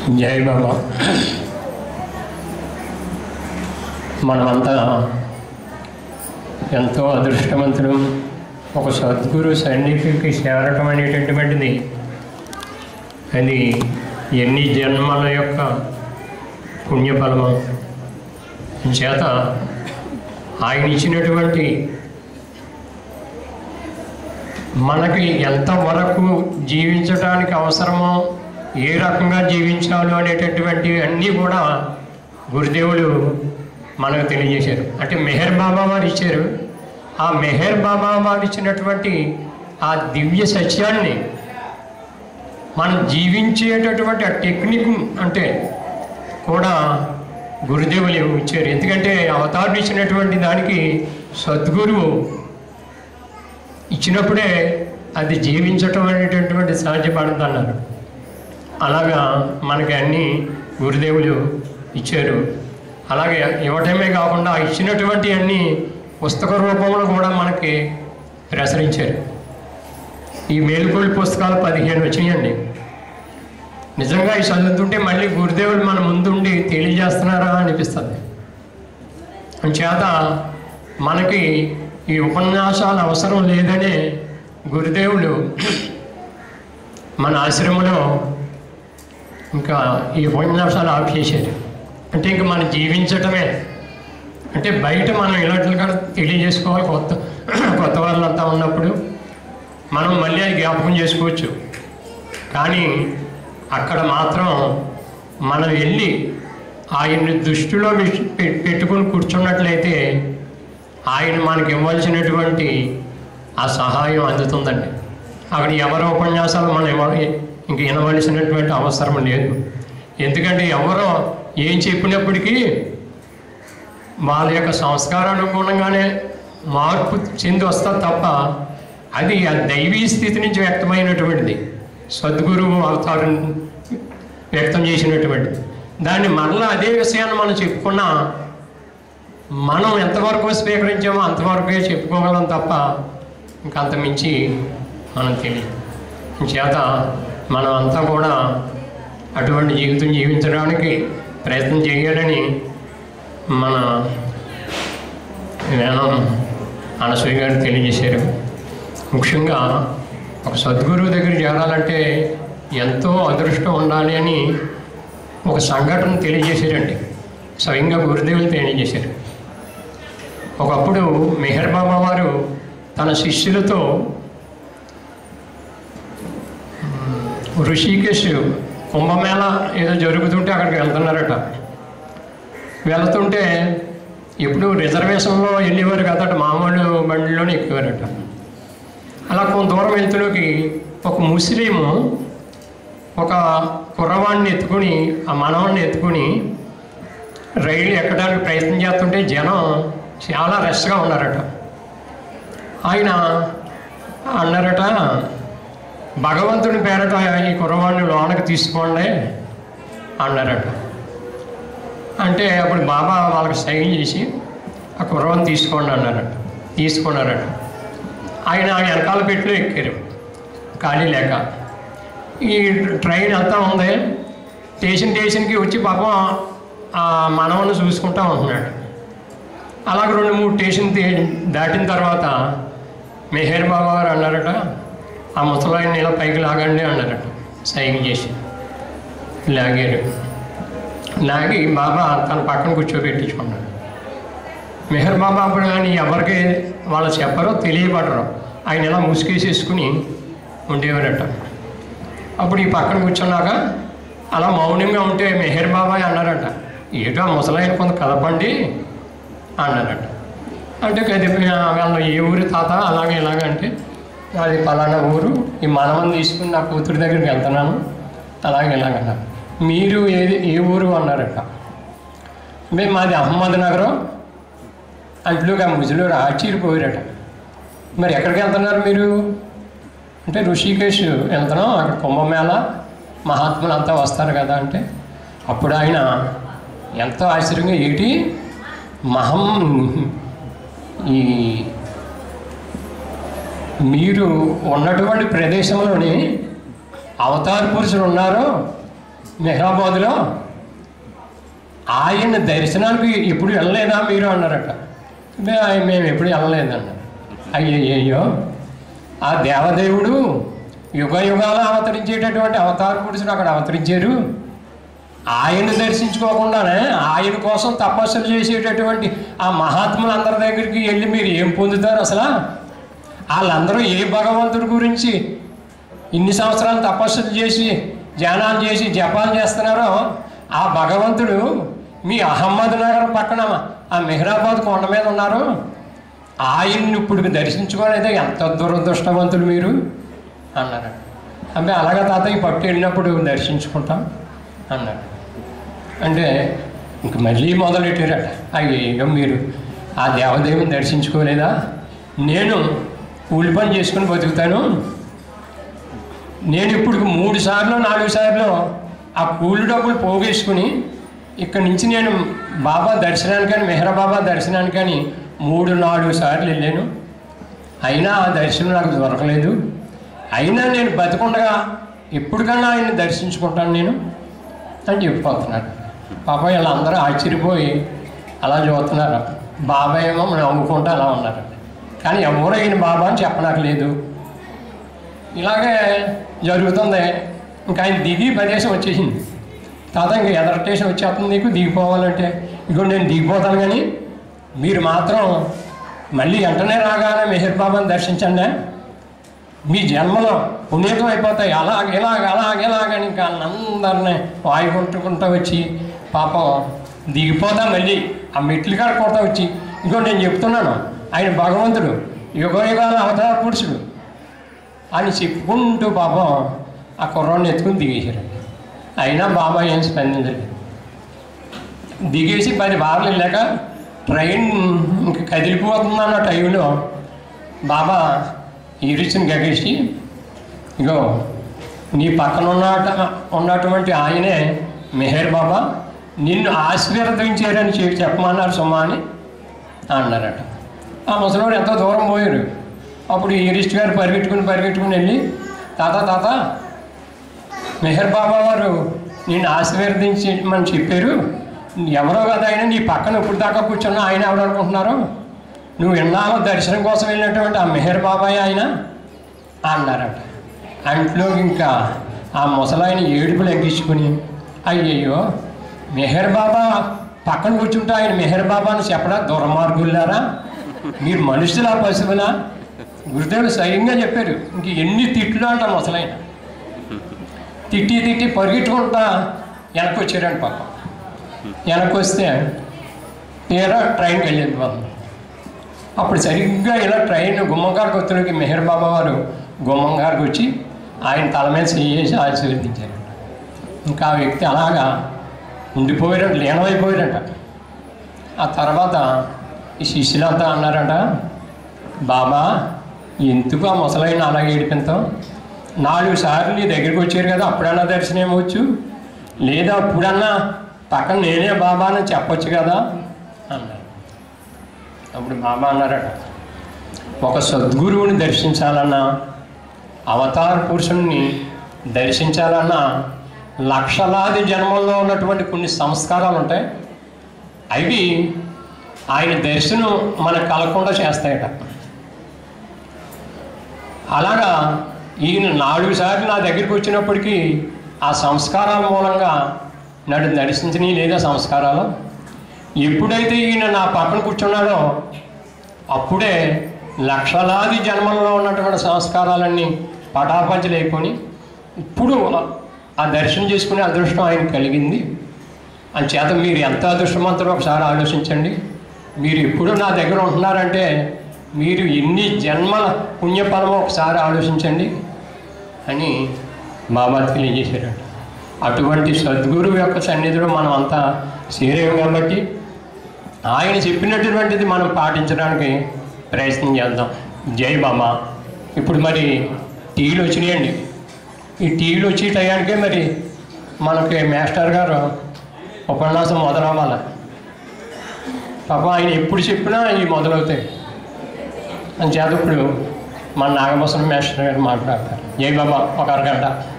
జై బాబా మనమంతా ఎంతో అదృష్టవంతులు ఒక సద్గురు సన్నిధికి చేరటం అనేటటువంటిది అది ఎన్ని జన్మల యొక్క పుణ్యఫలము చేత ఆయన ఇచ్చినటువంటి మనకి ఎంతవరకు జీవించడానికి అవసరమో ఏ రకంగా జీవించాలో అనేటటువంటివి అన్నీ కూడా గురుదేవులు మనకు తెలియజేశారు అంటే మెహర్ బాబా వారు ఇచ్చారు ఆ మెహర్ బాబా వారు ఇచ్చినటువంటి ఆ దివ్య సత్యాన్ని మనం జీవించేటటువంటి ఆ టెక్నిక్ అంటే కూడా గురుదేవులు ఇచ్చారు ఎందుకంటే అవతారులు ఇచ్చినటువంటి దానికి సద్గురువు ఇచ్చినప్పుడే అది జీవించటం అనేటటువంటి సాధ్యపడదు అన్నారు అలాగా మనకి అన్ని గురుదేవులు ఇచ్చారు అలాగే ఇవ్వటమే కాకుండా ఆ ఇచ్చినటువంటి అన్ని పుస్తక రూపంలో కూడా మనకి ప్రసరించారు ఈ మేలుకోళ్ళు పుస్తకాలు పదిహేను వచ్చినాయండి నిజంగా ఈ చదువుతుంటే మళ్ళీ గురుదేవులు మన ముందుండి తెలియజేస్తున్నారా అనిపిస్తుంది చేత మనకి ఈ ఉపన్యాసాలు అవసరం లేదనే గురుదేవులు మన ఆశ్రమంలో ఇంకా ఈ ఉపన్యాసాలు ఆఫ్ చేశారు అంటే ఇంక మనం జీవించటమే అంటే బయట మనం ఇలాంటిగా తెలియజేసుకోవాలి కొత్త కొత్త వాళ్ళంతా ఉన్నప్పుడు మనం మళ్ళీ అది జ్ఞాపకం చేసుకోవచ్చు కానీ అక్కడ మాత్రం మనం వెళ్ళి ఆయన్ని దృష్టిలో విష్- పె- పెట్టుకుని కూర్చున్నట్లయితే ఆయన మనకి ఇవ్వాల్సినటువంటి ఆ సహాయం అందుతుందండి అక్కడ ఎవరి ఉపన్యాసాలు మనం ఇవ్వ ఇంక వినవలసినటువంటి అవసరం లేదు ఎందుకంటే ఎవరో ఏం చెప్పినప్పటికీ వాళ్ళ యొక్క సంస్కారానుగుణంగానే మార్పు చెంది వస్తా తప్ప అది ఆ దైవీ స్థితి నుంచి వ్యక్తమైనటువంటిది సద్గురువు అవతారం వ్యక్తం చేసినటువంటిది దాన్ని మరలా అదే విషయాన్ని మనం చెప్పుకున్నా మనం ఎంతవరకు స్వీకరించామో అంతవరకే చెప్పుకోగలం తప్ప ఇంకా అంత మించి మనం తెలియదు చేత మనం అంతా కూడా అటువంటి జీవితం జీవించడానికి ప్రయత్నం చేయాలని మన వేణం అనసూయ గారు తెలియజేశారు ముఖ్యంగా ఒక సద్గురువు దగ్గర చేరాలంటే ఎంతో అదృష్టం ఉండాలి అని ఒక సంఘటన తెలియజేశారండి స్వయంగా గురుదేవులు తెలియజేశారు ఒకప్పుడు మెహర్ బాబా వారు తన శిష్యులతో మ్, ఋషికేశ్ కుంభమేళ ఏదో జరుగుతుంటే అక్కడికి వెళ్తున్నారట వెళ్తుంటే ఎప్పుడు రిజర్వేషన్లో వెళ్ళేవారు కదట మామూలు బండిలోనే ఎక్కేవారట అలా కొంత దూరం వెళ్తులోకి ఒక ముస్లిము ఒక కుర్రవాడిని ఎత్తుకుని ఆ మనవాడిని ఎత్తుకుని రైలు ఎక్కడానికి ప్రయత్నం చేస్తుంటే జనం చాలా రష్గా ఉన్నారట ఆయన అన్నారట భగవంతుని పేరట ఈ కుర్రవాడిని లోనకి తీసుకోండి అన్నారట అంటే అప్పుడు బాబా వాళ్ళకి సైన్ చేసి ఆ కుర్రవాడిని తీసుకోండి అన్నారట తీసుకున్నారట ఆయన వెనకాల పెట్టులో ఎక్కారు ఖాళీ లేక ఈ ట్రైన్ అంతా ఉంది స్టేషన్ స్టేషన్కి వచ్చి పాపం ఆ మనవని చూసుకుంటా ఉంటున్నాడు అలాగ రెండు మూడు స్టేషన్ తే- దాటిన తర్వాత మెహర్ బాబా గారు అన్నారట ఆ ముసలాయిని ఇలా పైకి లాగండి అన్నారట సైన్ చేసి లాగారు లాగి బాబా తన పక్కన కూర్చోబెట్టించుకున్నాడు మెహర్ బాబా అప్పుడు కానీ ఎవరికి వాళ్ళు చెప్పరో తెలియబడరు ఆయన ఇలా ముసుగేసేసుకుని ఉండేవారట అప్పుడు ఈ పక్కన కూర్చున్నాక అలా మౌనంగా ఉంటే మెహర్ బాబాయ్ అన్నారట ఏటో ఆ ముసలాయన కొంత కదపండి అన్నారట అంటే కది వాళ్ళు ఏ ఊరు తాత అలాగే ఇలాగ అంటే అది పలానా ఊరు ఈ మనవని తీసుకుని నా కూతురి దగ్గరికి వెళ్తున్నాను అలాగే ఇలాగన్నారు మీరు ఏది ఏ ఊరు అన్నారట మేము మాది అహ్మద్ నగరం అంట్లోకి ఆ ముజులు ఆశ్చర్యపోయారట మరి ఎక్కడికి వెళ్తున్నారు మీరు అంటే ఋషికేశ్ వెళ్తున్నాం అక్కడ కుంభమేళ మహాత్ములు అంతా వస్తారు కదా అంటే అప్పుడు ఆయన ఎంతో ఆశ్చర్యంగా ఏంటి మహం ఈ మీరు ఉన్నటువంటి ప్రదేశంలోని అవతార పురుషులు ఉన్నారు మెహరాబాద్లో ఆయన దర్శనానికి ఎప్పుడు వెళ్ళలేదా మీరు అన్నారట మే- ఆయన మేము ఎప్పుడు వెళ్ళలేదన్నారు అయ్యయ్యో ఆ దేవదేవుడు యుగ యుగాలు అవతరించేటటువంటి అవతార పురుషుడు అక్కడ అవతరించారు ఆయన దర్శించుకోకుండానే ఆయన కోసం తపస్సులు చేసేటటువంటి ఆ మహాత్ములందరి దగ్గరికి వెళ్ళి మీరు ఏం పొందుతారు అసలు వాళ్ళందరూ ఏ భగవంతుడి గురించి ఇన్ని సంవత్సరాలు తపస్సులు చేసి ధ్యానాలు చేసి జపాలు చేస్తున్నారో ఆ భగవంతుడు మీ అహమ్మద్ నగర్ పక్కన ఆ మెహ్రాబాద్ కొండ మీద ఉన్నారు ఆయన్ని ఇప్పుడు దర్శించుకోలేదే ఎంత దురదృష్టవంతులు మీరు అన్నారు అంటే అలాగే తాతయ్య పట్టు వెళ్ళినప్పుడు దర్శించుకుంటాం అన్నాడు అంటే ఇంక మళ్ళీ మొదలెట్టారట అయ్యో మీరు ఆ దేవదేవుని దర్శించుకోలేదా నేను కూలి పని చేసుకుని బతుకుతాను నేను ఇప్పుడు మూడు సార్లు నాలుగు సార్లు ఆ కూలి డబ్బులు పోగేసుకుని ఇక్కడి నుంచి నేను బాబా దర్శనానికని మెహర బాబా దర్శనానికని మూడు నాలుగు సార్లు వెళ్ళాను అయినా ఆ దర్శనం నాకు దొరకలేదు అయినా నేను బతికుండగా ఎప్పటికన్నా ఆయన్ని దర్శించుకుంటాను నేను అని చెప్పిపోతున్నాడు పాపం వీళ్ళందరూ ఆశ్చర్యపోయి అలా చూస్తున్నారు బాబాయ్ ఏమో నవ్వుకుంటూ అలా ఉన్నారు కానీ ఎవరు అయిన బాబా అని చెప్పడానికి లేదు ఇలాగే జరుగుతుంది ఇంకా ఆయన దిగి ప్రదేశం వచ్చేసింది తాత ఇంకా ఎదర స్టేషన్ వచ్చేస్తుంది నీకు దిగిపోవాలంటే ఇగో నేను దిగిపోతాను కానీ మీరు మాత్రం మళ్ళీ వెంటనే రాగానే మెహర్ బాబాని దర్శించండి మీ జన్మలో పునీతం అయిపోతాయి అలాగ ఇలాగ అలాగ ఇలాగని ఇంకా అందరినీ వాయుకుంటుకుంటూ వచ్చి పాపం దిగిపోతా మళ్ళీ ఆ మెట్లు కాడ కొడతా వచ్చి ఇంకో నేను చెప్తున్నాను ఆయన భగవంతుడు యుగ యుగాల అవతార పురుషుడు అని చెప్పుకుంటూ పాపం ఆ కుర్రాన్ని ఎత్తుకుని దిగేశారు అయినా బాబా ఏం స్పందించలేదు దిగేసి పది బార్లు వెళ్ళాక ట్రైన్ ఇంక కదిలిపోతుందన్న టైంలో బాబా ఈరిచిని గగేసి ఇగో నీ పక్కన ఉన్నట ఉన్నటువంటి ఆయనే మెహర్ బాబా నిన్ను ఆశీర్వదించారని చెప్పి చెప్పమన్నారు సుమా అని అన్నారట ఆ ముసలివాడు ఎంతో దూరం పోయారు అప్పుడు ఈరిస్ట్ గారు పరిగెట్టుకుని పరిగెట్టుకుని వెళ్ళి తాత తాత మెహర్ బాబా వారు నిన్ను ఆశీర్వదించమని చెప్పారు ఎవరో కదా ఆయన నీ పక్కన ఇప్పుడు దాకా కూర్చున్నా ఆయన ఎవరు అనుకుంటున్నారు నువ్వు ఎన్నాళ్ళో దర్శనం కోసం వెళ్ళినటువంటి ఆ మెహర్ బాబాయ్ ఆయన అన్నారట అంట్లో ఇంకా ఆ ముసలాయన ఏడుపులు ఎక్కించుకుని అయ్యయ్యో మెహర్ బాబా పక్కన కూర్చుంటే ఆయన మెహర్ బాబా అని చెప్పడా దుర్మార్గులారా మీరు మనుషులా పశువులా గురుదేవుడు స్వయంగా చెప్పారు ఇంక ఎన్ని తిట్లు అంట ముసలాయన తిట్టి తిట్టి పరిగెట్టుకుంటా వెనక్కి వచ్చారండి పాపం వెనక్కి వస్తే తీరా ట్రైన్కి వెళ్ళింది వాళ్ళు అప్పుడు సరిగ్గా ఇలా ట్రైన్ గుమ్మంగారికి వచ్చేకి మెహర్ బాబా వారు గుమ్మంగారికి వచ్చి ఆయన తల మీద చేసి ఆశీర్వదించారు ఇంకా ఆ వ్యక్తి అలాగా ఉండిపోయారంట లీనమైపోయారంట ఆ తర్వాత ఈ శిష్యులంతా అన్నారంట బాబా ఎందుకు ఆ ముసలైన అలాగే ఏడిపింతాం నాలుగు సార్లు నీ దగ్గరికి వచ్చారు కదా అప్పుడన్నా దర్శనం ఇవ్వచ్చు లేదా అప్పుడన్నా పక్కన నేనే బాబా అని చెప్పొచ్చు కదా అన్నారు అప్పుడు బాబా అన్నారట ఒక సద్గురువుని దర్శించాలన్నా అవతార పురుషుణ్ణి దర్శించాలన్నా లక్షలాది జన్మల్లో ఉన్నటువంటి కొన్ని సంస్కారాలు ఉంటాయి అవి ఆయన దర్శనం మనకు కలగకుండా చేస్తాయట అలాగా ఈయన నాలుగు సార్లు నా దగ్గరికి వచ్చినప్పటికీ ఆ సంస్కారాల మూలంగా నన్ను దర్శించని లేదా సంస్కారాలు ఎప్పుడైతే ఈయన నా పక్కన కూర్చున్నాడో అప్పుడే లక్షలాది జన్మల్లో ఉన్నటువంటి సంస్కారాలన్నీ పటాపంచలైపోయి ఇప్పుడు ఆ దర్శనం చేసుకునే అదృష్టం ఆయనకు కలిగింది చేత మీరు ఎంత అదృష్టవంతులు ఒకసారి ఆలోచించండి మీరు ఎప్పుడు నా దగ్గర ఉంటున్నారంటే మీరు ఎన్ని జన్మల పుణ్యఫలమో ఒకసారి ఆలోచించండి అని బాబా తెలియజేశారట అటువంటి సద్గురువు యొక్క సన్నిధిలో మనం అంతా చేరాం కాబట్టి ఆయన చెప్పినటువంటిది మనం పాటించడానికి ప్రయత్నం చేద్దాం జై బాబా ఇప్పుడు మరి టీవీలు వచ్చినాయండి ఈ టీవీలు వచ్చే టయానికే మరి మనకి మాస్టర్ గారు ఉపన్యాసం మొదలవ్వాలి పాపం ఆయన ఎప్పుడు చెప్పినా ఇవి మొదలవుతాయి అని చేత ఇప్పుడు మన నాగభూషణ మాస్టర్ గారు మాట్లాడతారు జై బాబా ఒక అరగంట